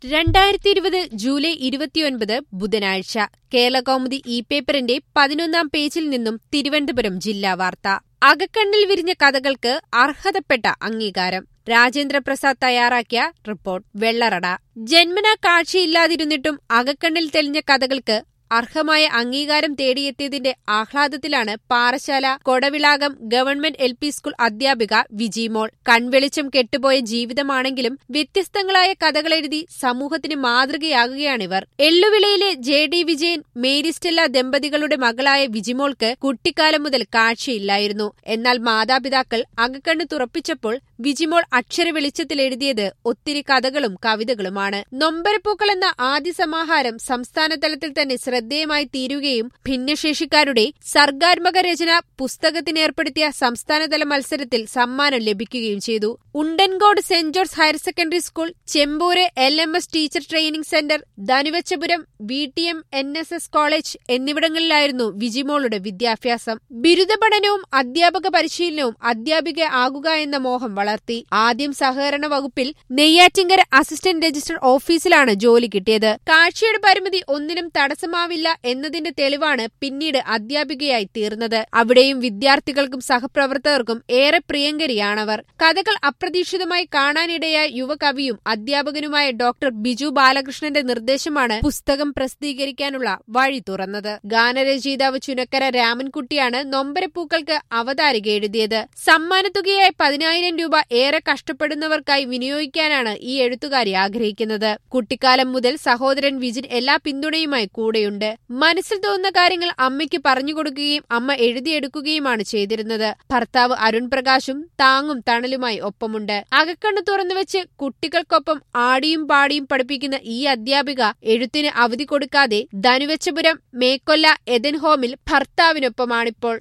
രണ്ടായിരത്തി ഇരുപത് ജൂലൈ ഇരുപത്തിയൊൻപത് ബുധനാഴ്ച കേരളകൗമുദി ഇ പേപ്പറിന്റെ പതിനൊന്നാം പേജിൽ നിന്നും തിരുവനന്തപുരം ജില്ലാ വാർത്ത അകക്കണ്ണിൽ വിരിഞ്ഞ കഥകൾക്ക് അർഹതപ്പെട്ട അംഗീകാരം രാജേന്ദ്ര പ്രസാദ് തയ്യാറാക്കിയ റിപ്പോർട്ട് വെള്ളറട ജന്മനാ കാഴ്ചയില്ലാതിരുന്നിട്ടും അകക്കണ്ണിൽ തെളിഞ്ഞ കഥകൾക്ക് അർഹമായ അംഗീകാരം തേടിയെത്തിയതിന്റെ ആഹ്ലാദത്തിലാണ് Parassala Kodavilakam government L P school അധ്യാപിക വിജിമോൾ കൺവെളിച്ചം കെട്ടുപോയ ജീവിതമാണെങ്കിലും വ്യത്യസ്തങ്ങളായ കഥകളെഴുതി സമൂഹത്തിന് മാതൃകയാകുകയാണിവർ എള്ളുവിളയിലെ J D Vijayan Mary Stella ദമ്പതികളുടെ മകളായ വിജിമോൾക്ക് കുട്ടിക്കാലം മുതൽ കാഴ്ചയില്ലായിരുന്നു എന്നാൽ മാതാപിതാക്കൾ അകക്കണ്ണ് തുറപ്പിച്ചപ്പോൾ വിജിമോൾ അക്ഷര വെളിച്ചത്തിൽ എഴുതിയത് ഒത്തിരി കഥകളും കവിതകളുമാണ് നൊമ്പരപ്പൂക്കൾ എന്ന ആദ്യ സമാഹാരം സംസ്ഥാന തലത്തിൽ തന്നെ ശ്രദ്ധേയമായി തീരുകയും ഭിന്നശേഷിക്കാരുടെ സർഗാത്മക രചന പുസ്തകത്തിനേർപ്പെടുത്തിയ സംസ്ഥാനതല മത്സരത്തിൽ സമ്മാനം ലഭിക്കുകയും ചെയ്തു Undancode saint George higher secondary school Chempoor L M S teacher training centre Dhanuvachapuram V T M N S S college എന്നിവിടങ്ങളിലായിരുന്നു വിജിമോളുടെ വിദ്യാഭ്യാസം ബിരുദ പഠനവും അധ്യാപക പരിശീലനവും അധ്യാപിക ആകുക എന്ന മോഹം വളർത്തി ആദ്യം സഹകരണ വകുപ്പിൽ നെയ്യാറ്റിങ്കര അസിസ്റ്റന്റ് രജിസ്റ്റർ ഓഫീസിലാണ് ജോലി കിട്ടിയത് കാഴ്ചയുടെ പരിമിതി ഒന്നിനും തടസ്സമാവില്ല എന്നതിന്റെ തെളിവാണ് പിന്നീട് അധ്യാപികയായി തീർന്നത് അവിടെയും വിദ്യാർത്ഥികൾക്കും സഹപ്രവർത്തകർക്കും ഏറെ പ്രിയങ്കരിയാണവർ കഥകൾ അപ്രതീക്ഷിതമായി കാണാനിടയായ യുവകവിയും അധ്യാപകനുമായ ഡോക്ടർ ബിജു ബാലകൃഷ്ണന്റെ നിർദ്ദേശമാണ് പുസ്തകം പ്രസിദ്ധീകരിക്കാനുള്ള വഴി തുറന്നത് ഗാനരചയിതാവ് ചുനക്കര രാമൻകുട്ടിയാണ് നൊമ്പരപ്പൂക്കൾക്ക് അവതാരിക എഴുതിയത് സമ്മാനത്തുകയായ പതിനായിരം രൂപ ഏറെ കഷ്ടപ്പെടുന്നവർക്കായി വിനിയോഗിക്കാനാണ് ഈ എഴുത്തുകാരി ആഗ്രഹിക്കുന്നത് കുട്ടിക്കാലം മുതൽ സഹോദരൻ വിജിൻ എല്ലാ പിന്തുണയുമായി കൂടെയുണ്ട് മനസ്സിൽ തോന്നുന്ന കാര്യങ്ങൾ അമ്മയ്ക്ക് പറഞ്ഞുകൊടുക്കുകയും അമ്മ എഴുതിയെടുക്കുകയുമാണ് ചെയ്തിരുന്നത് ഭർത്താവ് അരുൺ പ്രകാശും താങ്ങും തണലുമായി ഒപ്പമുണ്ട് അകക്കണ്ണ് തുറന്നുവെച്ച് കുട്ടികൾക്കൊപ്പം ആടിയും പാടിയും പഠിപ്പിക്കുന്ന ഈ അധ്യാപിക എഴുത്തിന് അവധി കൊടുക്കാതെ ധനുവച്ചപുരം മേക്കൊല്ല എദൻ ഹോമിൽ ഭർത്താവിനൊപ്പമാണിപ്പോൾ